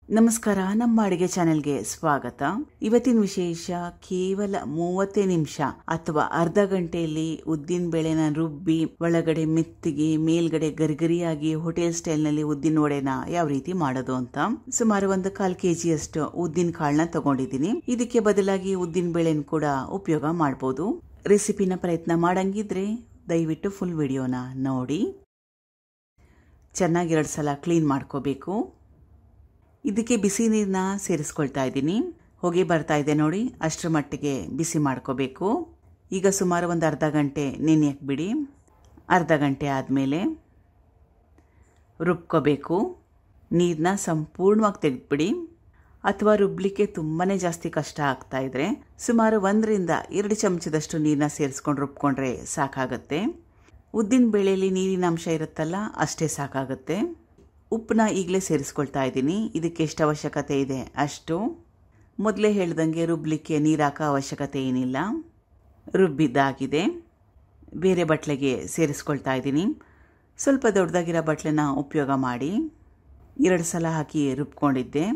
ನಮಸ್ಕಾರ ನಮ್ಮ ಅಡಿಗೆ ಚಾನೆಲ್ಗೆ ಸ್ವಾಗತ ಇವತ್ತಿನ ವಿಶೇಷ ಕೇವಲ ಮೂವತ್ತೇ ನಿಮಿಷ ಅಥವಾ ಅರ್ಧ ಗಂಟೆಯಲ್ಲಿ ಉದ್ದಿನ ಬೇಳೆನ ರುಬ್ಬಿ ಒಳಗಡೆ ಮೆತ್ತಿಗೆ ಮೇಲ್ಗಡೆ ಗರಿಗರಿಯಾಗಿ ಹೋಟೆಲ್ ಸ್ಟೈಲ್ ನಲ್ಲಿ ಉದ್ದಿನ ವಡೆನ ಯಾವ ರೀತಿ ಮಾಡೋದು ಅಂತ ಸುಮಾರು ಒಂದು ಕಾಲ್ ಕೆಜಿ ಅಷ್ಟು ಉದ್ದಿನ ಕಾಳನ್ನ ತಗೊಂಡಿದ್ದೀನಿ ಇದಕ್ಕೆ ಬದಲಾಗಿ ಉದ್ದಿನ ಬೇಳೆನ ಕೂಡ ಉಪಯೋಗ ಮಾಡಬಹುದು ರೆಸಿಪಿನ ಪ್ರಯತ್ನ ಮಾಡಂಗಿದ್ರೆ ದಯವಿಟ್ಟು ಫುಲ್ ವಿಡಿಯೋನ ನೋಡಿ ಚೆನ್ನಾಗಿ ಎರಡು ಸಲ ಕ್ಲೀನ್ ಮಾಡ್ಕೋಬೇಕು ಇದಕ್ಕೆ ಬಿಸಿ ನೀರನ್ನ ಸೇರಿಸ್ಕೊಳ್ತಾ ಇದ್ದೀನಿ ಹೊಗೆ ಬರ್ತಾ ಇದೆ ನೋಡಿ ಅಷ್ಟರ ಮಟ್ಟಿಗೆ ಬಿಸಿ ಮಾಡ್ಕೋಬೇಕು ಈಗ ಸುಮಾರು ಒಂದು ಅರ್ಧ ಗಂಟೆ ನೆನೆಯಕ್ಕೆ ಬಿಡಿ ಅರ್ಧ ಗಂಟೆ ಆದಮೇಲೆ ರುಬ್ಕೋಬೇಕು ನೀರನ್ನ ಸಂಪೂರ್ಣವಾಗಿ ತೆಗೆದ್ಬಿಡಿ ಅಥವಾ ರುಬ್ಲಿಕ್ಕೆ ತುಂಬಾ ಜಾಸ್ತಿ ಕಷ್ಟ ಆಗ್ತಾ ಇದ್ರೆ ಸುಮಾರು ಒಂದರಿಂದ ಎರಡು ಚಮಚದಷ್ಟು ನೀರನ್ನ ಸೇರಿಸ್ಕೊಂಡು ರುಬ್ಕೊಂಡ್ರೆ ಸಾಕಾಗತ್ತೆ ಉದ್ದಿನ ಬೇಳೆಯಲ್ಲಿ ನೀರಿನ ಅಂಶ ಇರುತ್ತಲ್ಲ ಅಷ್ಟೇ ಸಾಕಾಗುತ್ತೆ ಉಪ್ಪನ್ನ ಈಗಲೇ ಸೇರಿಸ್ಕೊಳ್ತಾ ಇದ್ದೀನಿ ಇದಕ್ಕೆ ಎಷ್ಟು ಅವಶ್ಯಕತೆ ಇದೆ ಅಷ್ಟು ಮೊದಲೇ ಹೇಳ್ದಂಗೆ ರುಬ್ಲಿಕ್ಕೆ ನೀರು ಹಾಕೋ ಅವಶ್ಯಕತೆ ಏನಿಲ್ಲ ರುಬ್ಬಿದ್ದಾಗಿದೆ ಬೇರೆ ಬಟ್ಲೆಗೆ ಸೇರಿಸ್ಕೊಳ್ತಾ ಇದ್ದೀನಿ ಸ್ವಲ್ಪ ದೊಡ್ಡದಾಗಿರೋ ಬಟ್ಲೆನ ಉಪಯೋಗ ಮಾಡಿ ಎರಡು ಸಲ ಹಾಕಿ ರುಬ್ಕೊಂಡಿದ್ದೆ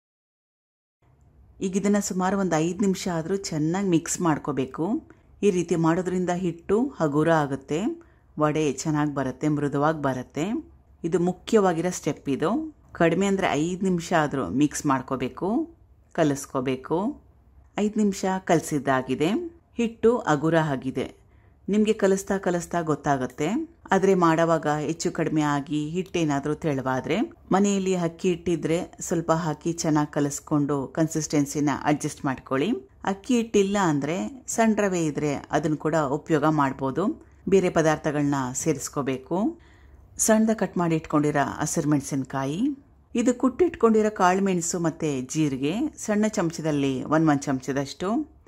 ಈಗ ಇದನ್ನು ಸುಮಾರು ಒಂದು ಐದು ನಿಮಿಷ ಆದರೂ ಚೆನ್ನಾಗಿ ಮಿಕ್ಸ್ ಮಾಡ್ಕೋಬೇಕು ಈ ರೀತಿ ಮಾಡೋದ್ರಿಂದ ಹಿಟ್ಟು ಹಗುರ ಆಗುತ್ತೆ ವಡೆ ಚೆನ್ನಾಗಿ ಬರುತ್ತೆ ಮೃದುವಾಗಿ ಬರುತ್ತೆ ಇದು ಮುಖ್ಯವಾಗಿರೋ ಸ್ಟೆಪ್ ಇದು ಕಡಿಮೆ ಅಂದರೆ ಐದು ನಿಮಿಷ ಆದರೂ ಮಿಕ್ಸ್ ಮಾಡ್ಕೋಬೇಕು ಕಲಿಸ್ಕೋಬೇಕು ಐದು ನಿಮಿಷ ಕಲಸಿದ್ದಾಗಿದೆ ಹಿಟ್ಟು ಅಗುರ ಆಗಿದೆ ನಿಮಗೆ ಕಲಿಸ್ತಾ ಕಲಿಸ್ತಾ ಗೊತ್ತಾಗುತ್ತೆ ಆದರೆ ಮಾಡೋವಾಗ ಹೆಚ್ಚು ಕಡಿಮೆ ಆಗಿ ಹಿಟ್ಟೇನಾದರೂ ತೆಳುವಾದರೆ ಮನೆಯಲ್ಲಿ ಅಕ್ಕಿ ಹಿಟ್ಟಿದ್ರೆ ಸ್ವಲ್ಪ ಹಾಕಿ ಚೆನ್ನಾಗಿ ಕಲಿಸ್ಕೊಂಡು ಕನ್ಸಿಸ್ಟೆನ್ಸಿನ ಅಡ್ಜಸ್ಟ್ ಮಾಡ್ಕೊಳ್ಳಿ ಅಕ್ಕಿ ಹಿಟ್ಟಿಲ್ಲ ಅಂದರೆ ಸಣ್ಣ ರವೆ ಇದ್ರೆ ಅದನ್ನು ಕೂಡ ಉಪಯೋಗ ಮಾಡ್ಬೋದು ಬೇರೆ ಪದಾರ್ಥಗಳನ್ನ ಸೇರಿಸ್ಕೋಬೇಕು ಸಣ್ಣದ ಕಟ್ ಮಾಡಿ ಇಟ್ಕೊಂಡಿರೋ ಹಸಿರು ಮೆಣಸಿನ್ಕಾಯಿ ಇದು ಕುಟ್ಟಿಟ್ಕೊಂಡಿರೋ ಕಾಳು ಮೆಣಸು ಮತ್ತು ಜೀರಿಗೆ ಸಣ್ಣ ಚಮಚದಲ್ಲಿ ಒಂದು ಒಂದು ಚಮಚದಷ್ಟು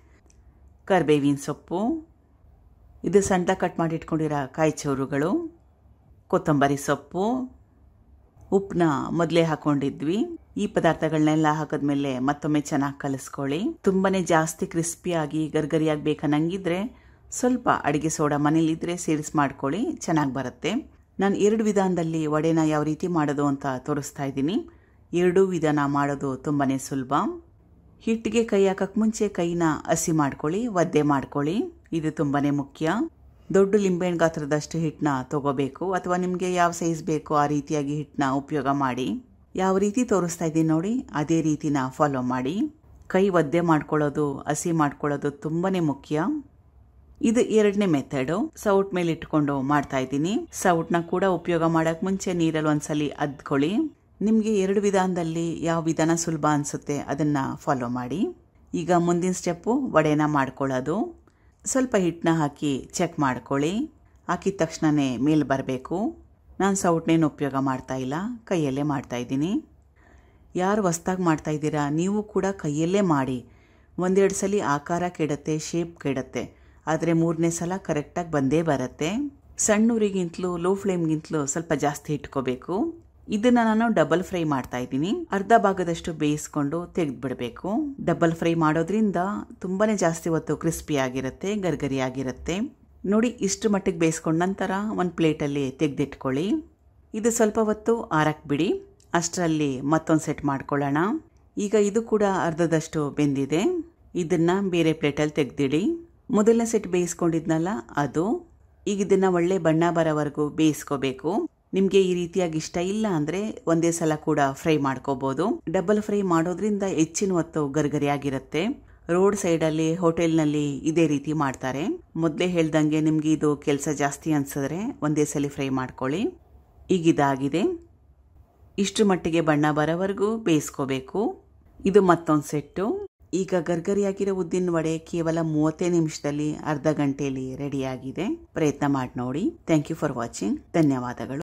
ಕರ್ಬೇವಿನ ಸೊಪ್ಪು ಇದು ಸಣ್ಣದ ಕಟ್ ಮಾಡಿ ಇಟ್ಕೊಂಡಿರೋ ಕಾಯಿ ಚೌರುಗಳು ಕೊತ್ತಂಬರಿ ಸೊಪ್ಪು ಉಪ್ಪನ್ನ ಮೊದಲೇ ಹಾಕೊಂಡಿದ್ವಿ ಈ ಪದಾರ್ಥಗಳನ್ನೆಲ್ಲ ಹಾಕಿದ್ಮೇಲೆ ಮತ್ತೊಮ್ಮೆ ಚೆನ್ನಾಗಿ ಕಲಿಸ್ಕೊಳ್ಳಿ ತುಂಬಾನೇ ಜಾಸ್ತಿ ಕ್ರಿಸ್ಪಿಯಾಗಿ ಗರ್ಗರಿಯಾಗಿ ಬೇಕನ್ನಂಗಿದ್ರೆ ಸ್ವಲ್ಪ ಅಡಿಗೆ ಸೋಡಾ ಮನೇಲಿದ್ರೆ ಸೇರಿಸಿ ಮಾಡ್ಕೊಳ್ಳಿ ಚೆನ್ನಾಗಿ ಬರುತ್ತೆ ನಾನು ಎರಡು ವಿಧಾನದಲ್ಲಿ ವಡೆನ ಯಾವ ರೀತಿ ಮಾಡೋದು ಅಂತ ತೋರಿಸ್ತಾ ಇದ್ದೀನಿ ಎರಡೂ ವಿಧಾನ ಮಾಡೋದು ತುಂಬಾ ಸುಲಭ ಹಿಟ್ಟಿಗೆ ಕೈ ಹಾಕಕ್ಕೆ ಮುಂಚೆ ಕೈನ ಹಸಿ ಮಾಡ್ಕೊಳ್ಳಿ ಒದ್ದೆ ಮಾಡ್ಕೊಳ್ಳಿ ಇದು ತುಂಬಾ ಮುಖ್ಯ ದೊಡ್ಡ ಲಿಂಬೆಹಣ್ಣು ಗಾತ್ರದಷ್ಟು ಹಿಟ್ಟನ್ನ ತಗೋಬೇಕು ಅಥವಾ ನಿಮಗೆ ಯಾವ ಸೈಜ್ ಬೇಕೋ ಆ ರೀತಿಯಾಗಿ ಹಿಟ್ಟನ್ನ ಉಪಯೋಗ ಮಾಡಿ ಯಾವ ರೀತಿ ತೋರಿಸ್ತಾ ಇದ್ದೀನಿ ನೋಡಿ ಅದೇ ರೀತಿನ ಫಾಲೋ ಮಾಡಿ ಕೈ ಒದ್ದೆ ಮಾಡ್ಕೊಳ್ಳೋದು ಹಸಿ ಮಾಡ್ಕೊಳ್ಳೋದು ತುಂಬಾ ಮುಖ್ಯ ಇದು ಎರಡನೇ ಮೆಥಡು ಸೌಟ್ ಮೇಲೆ ಇಟ್ಕೊಂಡು ಮಾಡ್ತಾ ಇದ್ದೀನಿ ಸೌಟ್ನ ಕೂಡ ಉಪಯೋಗ ಮಾಡಕ್ ಮುಂಚೆ ನೀರಲ್ಲಿ ಒಂದ್ಸಲಿ ಅದ್ಕೊಳ್ಳಿ ನಿಮಗೆ ಎರಡು ವಿಧಾನದಲ್ಲಿ ಯಾವ ವಿಧಾನ ಸುಲಭ ಅನ್ಸುತ್ತೆ ಅದನ್ನ ಫಾಲೋ ಮಾಡಿ ಈಗ ಮುಂದಿನ ಸ್ಟೆಪ್ಪು ವಡೆನ ಮಾಡ್ಕೊಳ್ಳೋದು ಸ್ವಲ್ಪ ಹಿಟ್ಟನ್ನ ಹಾಕಿ ಚೆಕ್ ಮಾಡ್ಕೊಳ್ಳಿ ಹಾಕಿದ ತಕ್ಷಣನೇ ಮೇಲ್ ಬರಬೇಕು ನಾನು ಸೌಟ್ನೇನು ಉಪಯೋಗ ಮಾಡ್ತಾ ಇಲ್ಲ ಕೈಯಲ್ಲೇ ಮಾಡ್ತಾ ಇದ್ದೀನಿ ಯಾರು ಹೊಸ್ದಾಗಿ ಮಾಡ್ತಾ ಇದ್ದೀರಾ ನೀವು ಕೂಡ ಕೈಯಲ್ಲೇ ಮಾಡಿ ಒಂದೆರಡು ಸಲ ಆಕಾರ ಕೆಡುತ್ತೆ ಶೇಪ್ ಕೆಡುತ್ತೆ ಆದರೆ ಮೂರನೇ ಸಲ ಕರೆಕ್ಟಾಗಿ ಬಂದೇ ಬರುತ್ತೆ ಸಣ್ಣ ಉರಿಗಿಂತಲೂ ಲೋ ಫ್ಲೇಮ್ಗಿಂತಲೂ ಸ್ವಲ್ಪ ಜಾಸ್ತಿ ಇಟ್ಕೋಬೇಕು ಇದನ್ನ ನಾನು ಡಬಲ್ ಫ್ರೈ ಮಾಡ್ತಾ ಇದ್ದೀನಿ ಅರ್ಧ ಭಾಗದಷ್ಟು ಬೇಯಿಸ್ಕೊಂಡು ತೆಗೆದ್ಬಿಡ್ಬೇಕು ಡಬಲ್ ಫ್ರೈ ಮಾಡೋದ್ರಿಂದ ತುಂಬಾನೇ ಜಾಸ್ತಿ ಹೊತ್ತು ಕ್ರಿಸ್ಪಿ ಆಗಿರುತ್ತೆ ಗರ್ಗರಿ ಆಗಿರುತ್ತೆ ನೋಡಿ ಇಷ್ಟು ಮಟ್ಟಿಗೆ ಬೇಯಿಸ್ಕೊಂಡ ನಂತರ ಒಂದು ಪ್ಲೇಟಲ್ಲಿ ತೆಗೆದಿಟ್ಕೊಳ್ಳಿ ಇದು ಸ್ವಲ್ಪ ಹೊತ್ತು ಆರಕ್ಕೆ ಬಿಡಿ ಅಷ್ಟರಲ್ಲಿ ಮತ್ತೊಂದು ಸೆಟ್ ಮಾಡ್ಕೊಳ್ಳೋಣ ಈಗ ಇದು ಕೂಡ ಅರ್ಧದಷ್ಟು ಬೆಂದಿದೆ ಇದನ್ನ ಬೇರೆ ಪ್ಲೇಟಲ್ಲಿ ತೆಗೆದಿಡಿ ಮೊದಲನೇ ಸೆಟ್ ಬೇಯಿಸ್ಕೊಂಡಿದ್ನಲ್ಲ ಅದು ಈಗ ಇದನ್ನ ಒಳ್ಳೆ ಬಣ್ಣ ಬರೋವರೆಗೂ ಬೇಯಿಸ್ಕೋಬೇಕು ನಿಮಗೆ ಈ ರೀತಿಯಾಗಿ ಇಷ್ಟ ಇಲ್ಲ ಅಂದ್ರೆ ಒಂದೇ ಸಲ ಕೂಡ ಫ್ರೈ ಮಾಡ್ಕೋಬಹುದು ಡಬಲ್ ಫ್ರೈ ಮಾಡೋದ್ರಿಂದ ಹೆಚ್ಚಿನ ಹೊತ್ತು ಗರ್ಗರಿಯಾಗಿರುತ್ತೆ ರೋಡ್ ಸೈಡಲ್ಲಿ ಹೋಟೆಲ್ನಲ್ಲಿ ಇದೇ ರೀತಿ ಮಾಡ್ತಾರೆ ಮೊದಲೇ ಹೇಳ್ದಂಗೆ ನಿಮ್ಗೆ ಇದು ಕೆಲಸ ಜಾಸ್ತಿ ಅನ್ಸಿದ್ರೆ ಒಂದೇ ಸಲ ಫ್ರೈ ಮಾಡ್ಕೊಳ್ಳಿ ಈಗ ಇದಾಗಿದೆ ಇಷ್ಟು ಮಟ್ಟಿಗೆ ಬಣ್ಣ ಬರೋವರೆಗೂ ಬೇಯಿಸ್ಕೋಬೇಕು ಇದು ಮತ್ತೊಂದು ಸೆಟ್ಟು ಈಗ ಗರ್ಗರಿಯಾಗಿರೋ ಉದ್ದಿನ ವಡೆ ಕೇವಲ ಮೂವತ್ತೇ ನಿಮಿಷದಲ್ಲಿ ಅರ್ಧ ಗಂಟೆಯಲ್ಲಿ ರೆಡಿಯಾಗಿದೆ ಪ್ರಯತ್ನ ಮಾಡಿ ನೋಡಿ ಥ್ಯಾಂಕ್ ಯು ಫಾರ್ ವಾಚಿಂಗ್ ಧನ್ಯವಾದಗಳು